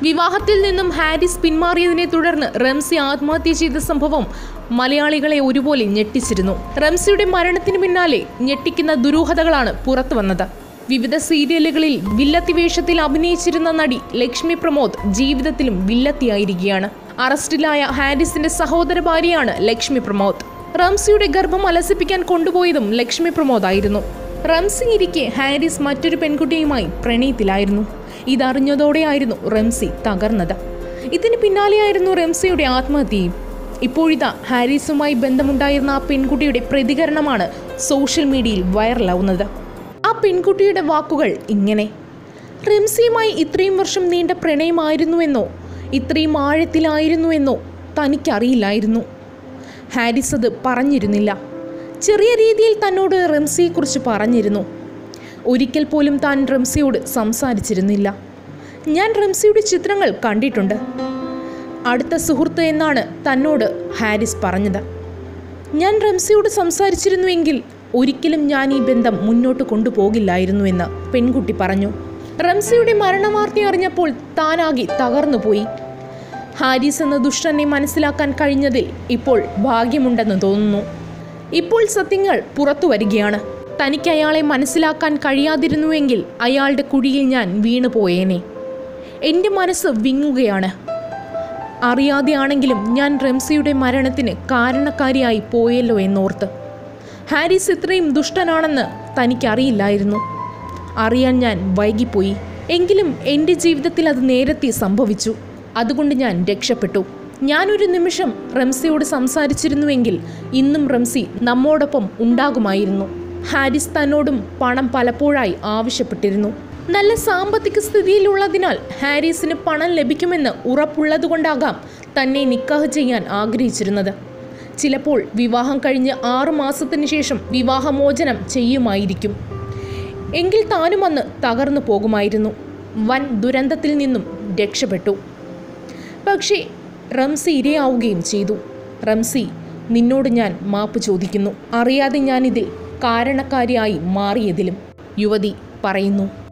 വിവാഹത്തിൽ നിന്നും ഹാരിസ് പിന്മാറിയതിനെ തുടർന്ന് റംസി ആത്മഹത്യ ചെയ്ത സംഭവം മലയാളികളെ ഒരുപോലെ ഞെട്ടിച്ചിരുന്നു റംസിയുടെ മരണത്തിന് പിന്നാലെ ഞെട്ടിക്കുന്ന ദുരൂഹതകളാണ് പുറത്തു വന്നത് വിവിധ സീരിയലുകളിൽ വില്ലത്തി വേഷത്തിൽ അഭിനയിച്ചിരുന്ന നടി ലക്ഷ്മി പ്രമോദ് ജീവിതത്തിലും വില്ലത്തിയായിരിക്കുകയാണ് അറസ്റ്റിലായ ഹാരിസിന്റെ സഹോദര ഭാര്യയാണ് ലക്ഷ്മി പ്രമോദ് റംസിയുടെ ഗർഭം അലസിപ്പിക്കാൻ കൊണ്ടുപോയതും ലക്ഷ്മി പ്രമോദ് ആയിരുന്നു റംസി ഇരിക്കെ ഹാരിസ് മറ്റൊരു പെൺകുട്ടിയുമായി പ്രണയത്തിലായിരുന്നു ഇതറിഞ്ഞതോടെയായിരുന്നു റംസി തകർന്നത് ഇതിന് പിന്നാലെയായിരുന്നു റംസിയുടെ ആത്മഹത്യയും ഇപ്പോഴിതാ ഹാരിസുമായി ബന്ധമുണ്ടായിരുന്ന ആ പെൺകുട്ടിയുടെ പ്രതികരണമാണ് സോഷ്യൽ മീഡിയയിൽ വൈറലാവുന്നത് ആ പെൺകുട്ടിയുടെ വാക്കുകൾ ഇങ്ങനെ റംസിയുമായി ഇത്രയും വർഷം നീണ്ട പ്രണയമായിരുന്നുവെന്നോ ഇത്രയും ആഴത്തിലായിരുന്നുവെന്നോ തനിക്കറിയില്ലായിരുന്നു ഹാരിസ് അത് പറഞ്ഞിരുന്നില്ല ചെറിയ രീതിയിൽ തന്നോട് റംസിയെക്കുറിച്ച് പറഞ്ഞിരുന്നു ഒരിക്കൽ പോലും താൻ റംസിയോട് സംസാരിച്ചിരുന്നില്ല ഞാൻ റംസിയുടെ ചിത്രങ്ങൾ കണ്ടിട്ടുണ്ട് അടുത്ത സുഹൃത്ത് എന്നാണ് തന്നോട് ഹാരിസ് പറഞ്ഞത് ഞാൻ റംസിയോട് സംസാരിച്ചിരുന്നുവെങ്കിൽ ഒരിക്കലും ഞാൻ ഈ ബന്ധം മുന്നോട്ട് കൊണ്ടുപോകില്ലായിരുന്നു എന്ന് പെൺകുട്ടി പറഞ്ഞു റംസിയുടെ മരണവാർത്ത അറിഞ്ഞപ്പോൾ താനാകെ തകർന്നുപോയി ഹാരിസ് എന്ന ദുഷ്ടനെ മനസ്സിലാക്കാൻ കഴിഞ്ഞതിൽ ഇപ്പോൾ ഭാഗ്യമുണ്ടെന്ന് തോന്നുന്നു ഇപ്പോൾ സത്യങ്ങൾ പുറത്തു വരികയാണ് തനിക്ക് അയാളെ മനസ്സിലാക്കാൻ കഴിയാതിരുന്നുവെങ്കിൽ അയാളുടെ കുഴിയിൽ ഞാൻ വീണുപോയേനെ എൻ്റെ മനസ്സ് വിങ്ങുകയാണ് അറിയാതെയാണെങ്കിലും ഞാൻ റംസിയുടെ മരണത്തിന് കാരണക്കാരിയായി പോയല്ലോ എന്നോർത്ത് ഹാരിസ് ഇത്രയും ദുഷ്ടനാണെന്ന് തനിക്കറിയില്ലായിരുന്നു അറിയാൻ ഞാൻ വൈകിപ്പോയി എങ്കിലും എൻ്റെ ജീവിതത്തിൽ അത് നേരത്തെ സംഭവിച്ചു അതുകൊണ്ട് ഞാൻ രക്ഷപ്പെട്ടു ഞാനൊരു നിമിഷം റംസിയോട് സംസാരിച്ചിരുന്നുവെങ്കിൽ ഇന്നും റംസി നമ്മോടൊപ്പം ഉണ്ടാകുമായിരുന്നു ഹാരിസ് തന്നോടും പണം പലപ്പോഴായി ആവശ്യപ്പെട്ടിരുന്നു നല്ല സാമ്പത്തിക സ്ഥിതിയിലുള്ളതിനാൽ ഹാരിസിന് പണം ലഭിക്കുമെന്ന് ഉറപ്പുള്ളതുകൊണ്ടാകാം തന്നെ നിക്കാഹ് ചെയ്യാൻ ആഗ്രഹിച്ചിരുന്നത് ചിലപ്പോൾ വിവാഹം കഴിഞ്ഞ് ആറു മാസത്തിന് ശേഷം വിവാഹമോചനം ചെയ്യുമായിരിക്കും എങ്കിൽ താനും അന്ന് തകർന്നു പോകുമായിരുന്നു വൻ ദുരന്തത്തിൽ നിന്നും രക്ഷപ്പെട്ടു പക്ഷേ റംസി ഇരയാവുകയും ചെയ്തു റംസി നിന്നോട് ഞാൻ മാപ്പ് ചോദിക്കുന്നു അറിയാതെ ഞാനിതിൽ കാരണക്കാരിയായി മാറിയതിലും യുവതി പറയുന്നു